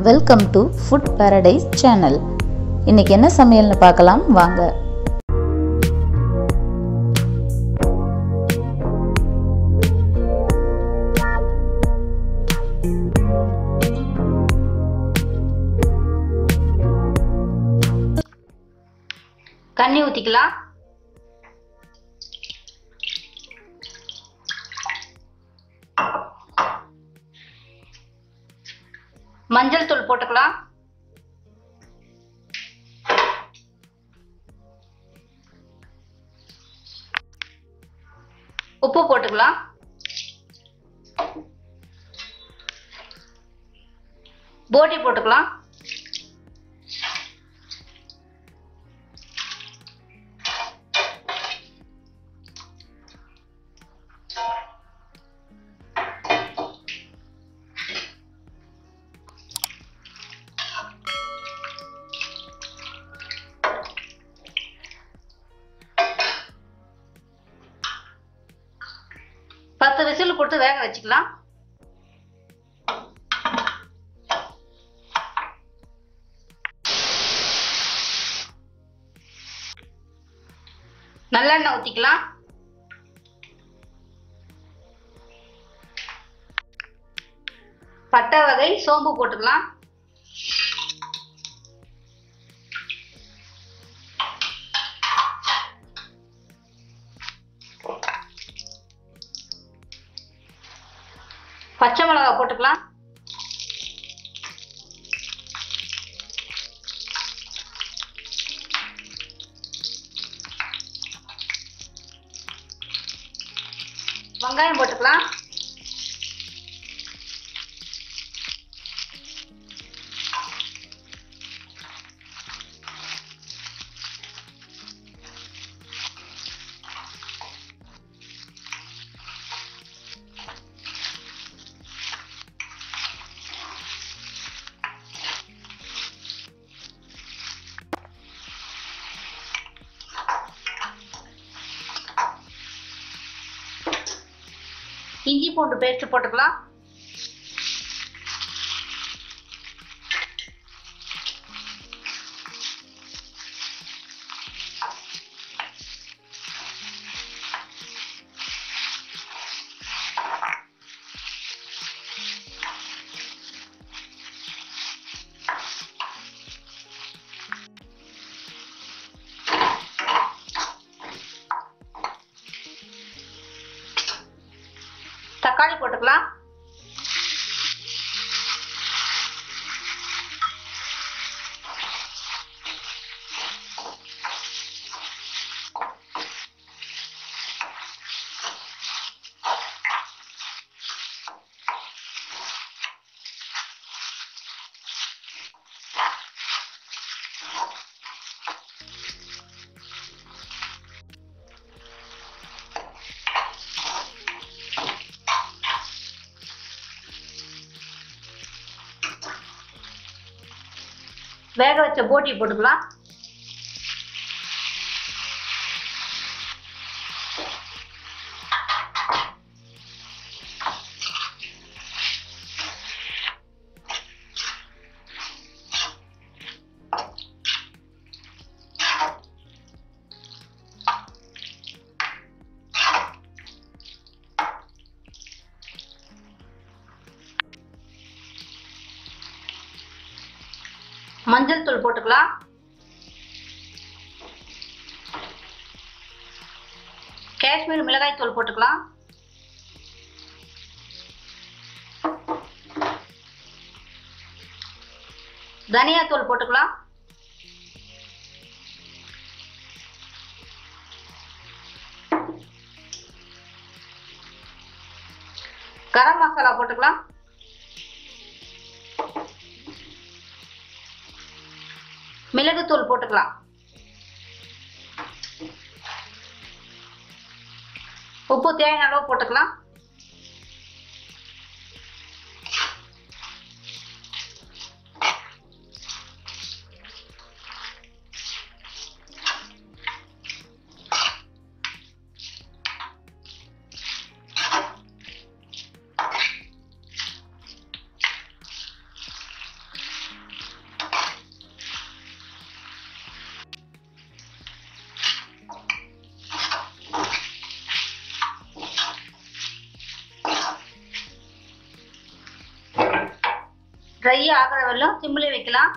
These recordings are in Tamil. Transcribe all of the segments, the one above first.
welcome to food paradise channel இன்னைக்கு என்ன சமையல்னு பார்க்கலாம் வாங்க தண்ணி ஊற்றிக்கலாம் மஞ்சள் தூள் போட்டுக்கலாம் உப்பு போட்டுக்கலாம் போட்டி போட்டுக்கலாம் பத்து விசில் கொடுத்து வேக வச்சுக்கலாம் நல்லெண்ணெய் ஊற்றிக்கலாம் பட்டை வகை சோம்பு போட்டுக்கலாம் பச்சை மிளகா போட்டுக்கலாம் வெங்காயம் போட்டுக்கலாம் இஞ்சி பூண்டு பேஸ்ட் போட்டுக்கலாம் தக்காளி போட்டுக்கலாம் வேக வச்ச போட்டி போட்டுக்கலாம் மஞ்சள் தூள் போட்டுக்கலாம் காஷ்மீர் மிளகாய் தூள் போட்டுக்கலாம் தனியா தூள் போட்டுக்கலாம் கரம் மசாலா போட்டுக்கலாம் மிளகுத்தூள் போட்டுக்கலாம் உப்பு தேவையான அளவு போட்டுக்கலாம் ஃப்ரை ஆகிற வரலும் சிம்மில் வைக்கலாம்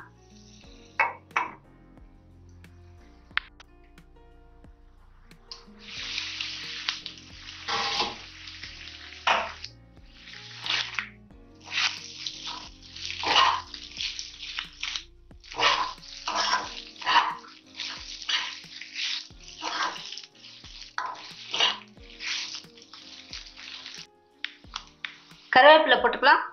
கருவேப்பிலை போட்டுக்கலாம்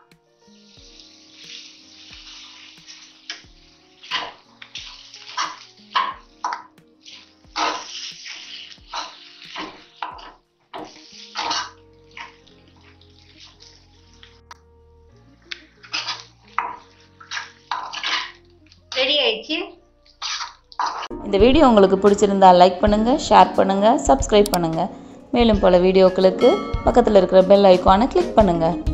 ரெடி ஆயிடுச்சு இந்த வீடியோ உங்களுக்கு பிடிச்சிருந்தா லைக் பண்ணுங்கள் ஷேர் பண்ணுங்கள் சப்ஸ்கிரைப் பண்ணுங்கள் மேலும் பல வீடியோக்களுக்கு பக்கத்தில் இருக்கிற பெல் ஐக்கானை கிளிக் பண்ணுங்கள்